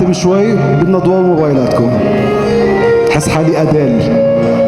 نختم شوي بدنا ضوء موبايلاتكم حس حالي أدال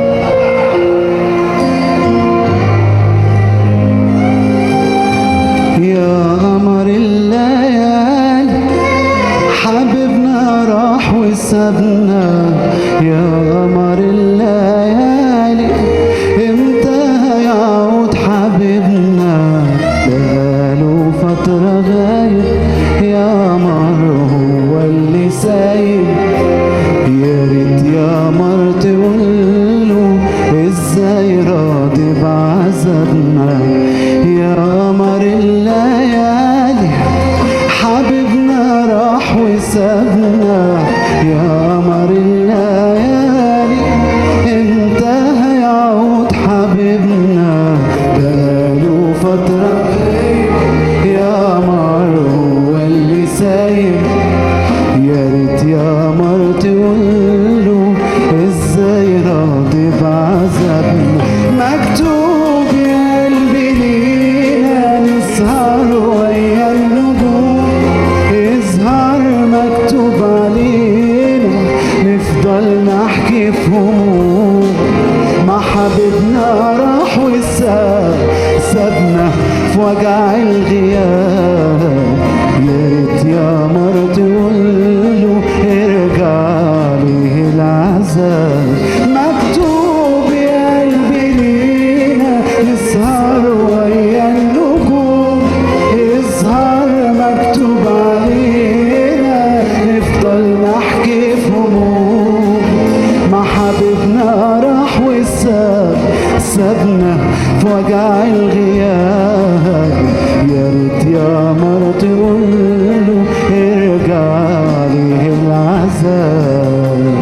يا قمر الليالي حبيبنا راح وسابنا يا قمر الليالي امتى هيعود حبيبنا بقاله فترة غايب يا قمر هو اللي سايب يا ريت يا قمر تقوله ازاي راضي بعذابنا يا قمر الليالي حبيبنا راح وسابنا يا قمر الليالي امتى هيعود حبيبنا بقاله فترة يا قمر هو اللي سايب يا ريت يا قمر تقوله ازاي راضي بعذابنا مكتوب يا قلبي لينا نسهر ويا النجوم يظهر مكتوب علينا نفضل نحكي في هموم ما حبيبنا راح وساب سابنا في وجع الغياب يا ريت يا مر تقوله ارجع ليه العذاب مكتوب يا قلبي لينا نسهر ويا النجوم يظهر مكتوب علينا نفضل نحكي في هموم ما حبيبنا راح وساب سابنا في وجع الغياب يا ريت يا مر تقوله ارجع ليه العذاب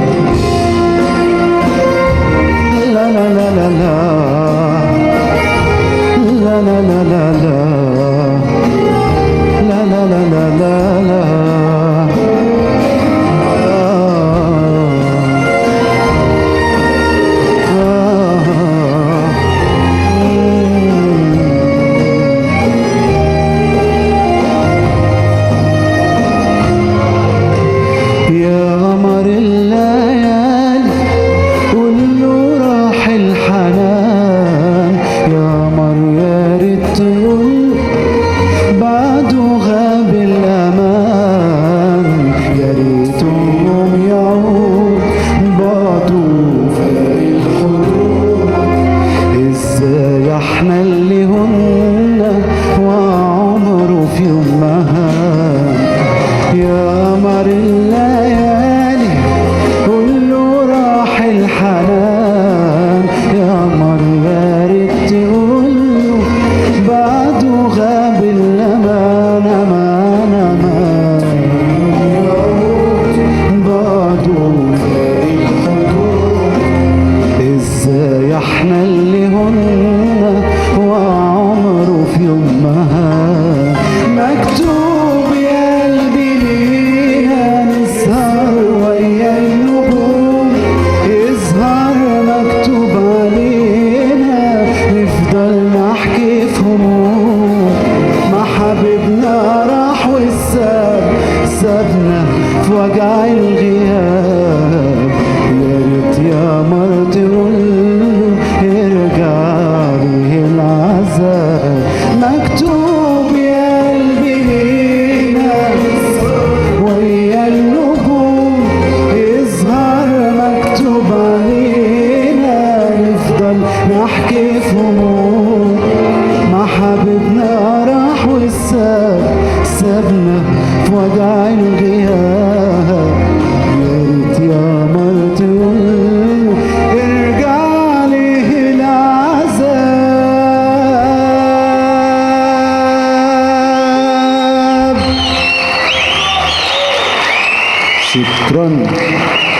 لا لا لا لا لا لا لا لا لا لا لا لا لا لا لا لا يا قمر الليالي قول له راح الحنان يا قمر يا ريت تقول بعده غاب الامان يا ريتهم يعود بعده فارق الحدود ازاي احنا اللي هنا وعمره في يومها يا قمر الليالي قول له راح الحنان يا قمر يا ريت تقول له بعده غاب الامان امان امان بعده فارق الحدود ازاي احنا اللي هنا وعمره في يومها مكتوب يا قلبي لينا نسهر ويا النجوم يظهر مكتوب علينا نفضل نحكي في هموم ما حبيبنا راح وساب سابنا في وجع الغياب يا ريت يا مر تقوله ارجع ليه العذاب مكتوب يا قلبي لينا ويا النجوم يظهر مكتوب علينا نفضل نحكي في هموم ما حبيبنا راح وساب سابنا في وجع الغياب يا ريت يا مر تقوله ارجع ليه العذاب شكرا